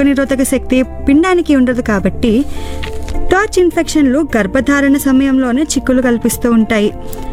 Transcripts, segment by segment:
రోగనిరోధక శక్తి పిండానికి ఉండదు కాబట్టి టార్చ్ ఇన్ఫెక్షన్లు గర్భధారణ సమయంలోనే చిక్కులు కల్పిస్తూ ఉంటాయి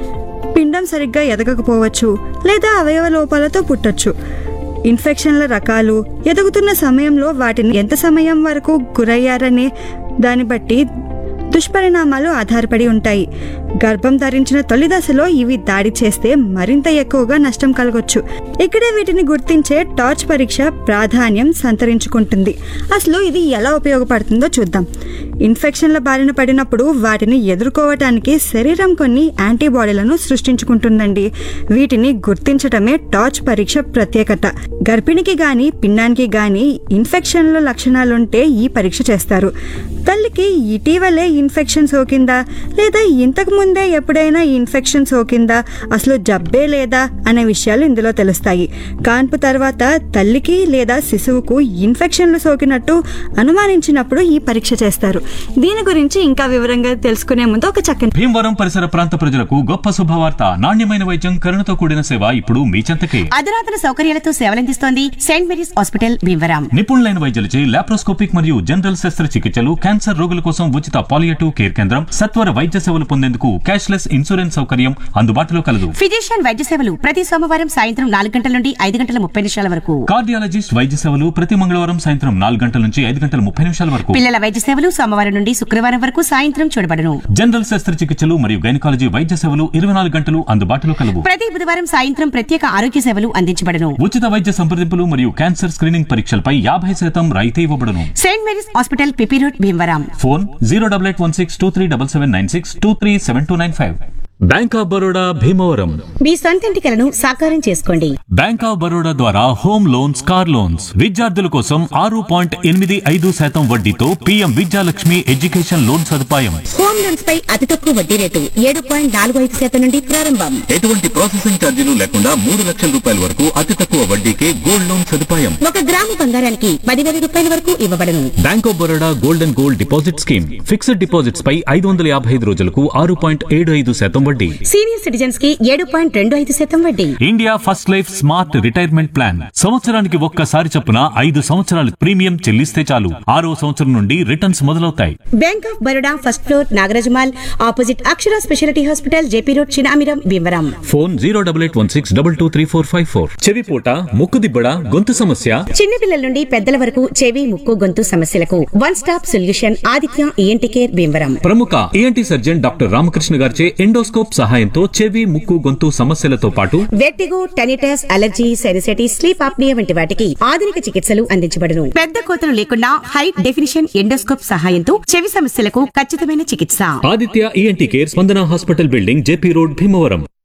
పిండం సరిగ్గా ఎదగకపోవచ్చు లేదా అవయవ లోపాలతో పుట్టొచ్చు ఇన్ఫెక్షన్ల రకాలు ఎదుగుతున్న సమయంలో వాటిని ఎంత సమయం వరకు గురయ్యారనే దాన్ని బట్టి దుష్పరిణామాలు ఆధారపడి ఉంటాయి గర్భం ధరించిన తొలి దశలో ఇవి దాడి చేస్తే మరింత ఎక్కువగా నష్టం కలగొచ్చు ఇక్కడే వీటిని గుర్తించే టార్చ్ పరీక్ష ప్రాధాన్యం సంతరించుకుంటుంది అసలు ఇది ఎలా ఉపయోగపడుతుందో చూద్దాం ఇన్ఫెక్షన్ల బారిన పడినప్పుడు వాటిని ఎదుర్కోవటానికి శరీరం కొన్ని యాంటీబాడీలను సృష్టించుకుంటుందండి వీటిని గుర్తించటమే టార్చ్ పరీక్ష ప్రత్యేకత గర్భిణికి గాని పిండానికి గాని ఇన్ఫెక్షన్ల లక్షణాలుంటే ఈ పరీక్ష చేస్తారు తల్లికి ఇటీవలే ఇన్ఫెక్షన్ సోకిందా లేదా ఇంతకు ముందే ఎప్పుడైనా ఇన్ఫెక్షన్ సోకిందా అసలు జబ్బే లేదా అనే విషయాలు ఇందులో తెలుస్తాయి కాన్పు తర్వాత తల్లికి లేదా శిశువుకు ఇన్ఫెక్షన్లు సోకినట్టు అనుమానించినప్పుడు ఈ పరీక్ష చేస్తారు దీని గురించి ఇంకా వివరంగా తెలుసుకునే ముందు ఒక చక్కని భీమవరం పరిసర ప్రాంత ప్రజలకు గొప్ప శుభవార్త నాణ్యమైన వైద్యం కరుణతో కూడిన సేవ ఇప్పుడు మీ చెంతకే అధునాతన సౌకర్యాలతో సేవలందిస్తోంది సెయింట్ మేరీస్ హాస్పిటల్ భీమవరం నిపుణులైన వైద్యులచే లాప్రోస్కోపిక్ మరియు జనరల్ శస్త్రచికిత్సలు క్యాన్సర్ రోగుల కోసం ఉచిత పాలియేటివ్ కేర్ కేంద్రం సత్వర వైద్య సేవలు పొందేందుకు క్యాష్లెస్ ఇన్సూరెన్స్ సౌకర్యం అందుబాటులో కలదు ఫిజిషియన్ వైద్య సేవలు ప్రతి సోమవారం సాయంత్రం నాలుగు గంటల నుండి ఐదు గంటల ముప్పై నిమిషాల వరకు కార్డియాలజిస్ట్ వైద్య సేవలు ప్రతి మంగళవారం సాయంత్రం నాలుగు గంటల నుంచి ఐదు గంటల ముప్పై నిమిషాల వరకు పిల్లల వైద్య సేవలు సోమవారం నుండి శుక్రవారం వరకు సాయంత్రం చూడబడును జనరల్ శస్త్రచికిత్సలు మరియు గైనకాలజీ వైద్య సేవలు ఇరవై నాలుగు గంటలు అందుబాటులో కలవు ప్రతి బుధవారం సాయంత్రం ప్రత్యేక ఆరోగ్య సేవలు అందించబడును ఉచిత వైద్య సంప్రదింపులు మరియు క్యాన్సర్ స్క్రీనింగ్ పరీక్షలపై యాభై శాతం రాయితీ ఇవ్వబడును Saint Mary's hospital P P road Bhimavaram phone zero double eight one six two three double seven nine six two three seven two nine five bank of Baroda Bhimavaram మీ సొంతింటి కలను సాకారం చేసుకోండి బ్యాంక్ ఆఫ్ బరోడా ద్వారా హోమ్ లోన్స్ కార్ లోన్స్ విద్యార్థుల కోసం ఆరు point ఎనిమిది ఐదు శాతం వడ్డీతో పీఎం విద్యాలక్ష్మి ఎడ్యుకేషన్ లోన్ సదుపాయం హోమ్ లోన్స్ పై అతి తక్కువ వడ్డీ రేటు ఏడు పాయింట్ నాలుగు ఐదు శాతం నుండి ప్రారంభం ఎటువంటి ప్రాసెసింగ్ ఛార్జీలు లేకుండా మూడు లక్షల రూపాయల వరకు అతి తక్కువ వడ్డీకే గోల్డ్ లోన్ సదుపాయం ఒక గ్రాము బంగారానికి పదివేల రూపాయల వరకు ఇవ్వబడును bank of Baroda golden gold deposit scheme fixed deposits పై ఐదు వందల యాభై ఐదు రోజులకు ఆరు పాయింట్ ఏడు ఐదు శాతం వడ్డీ సీనియర్ సిటిజన్స్ కి ఏడు పాయింట్ రెండు ఐదు శాతం వడ్డీ India first life smart retirement plan సంవత్సరానికి ఒక్కసారి చొప్పున ఐదు సంవత్సరాలు ప్రీమియం చెల్లిస్తే చాలు ఆరో సంవత్సరం నుండి రిటర్న్స్ మొదలవుతాయి bank of Baroda first floor Nagaraj mall opposite Akshara speciality hospital JP road Chinamiram Bhimavaram phone zero double eight one six double two three four five four చెవిపోట ముక్కు దిబ్బడ గొంతు సమస్య చిన్నపిల్లల నుండి పెద్దల వరకు చెవి ముక్కు గొంతు సమస్యలకు one stop solution Aditya ENT care Bhimavaram ప్రముఖ ఈఎన్టీ సర్జన్ డాక్టర్ రామకృష్ణ గారిచే ఎండోస్కోప్ సహాయంతో చెవి ముక్కు గొంతు సమస్యలతో పాటు vertigo tinnitus allergy sinusitis sleep apnoea వంటి వాటికి ఆధునిక చికిత్సలు అందించబడును పెద్ద కోతలు లేకుండా హై డెఫినిషన్ ఎండోస్కోప్ సహాయంతో చెవి సమస్యలకు ఖచ్చితమైన చికిత్స Aditya ENT care Spandana hospital building JP road Bhimavaram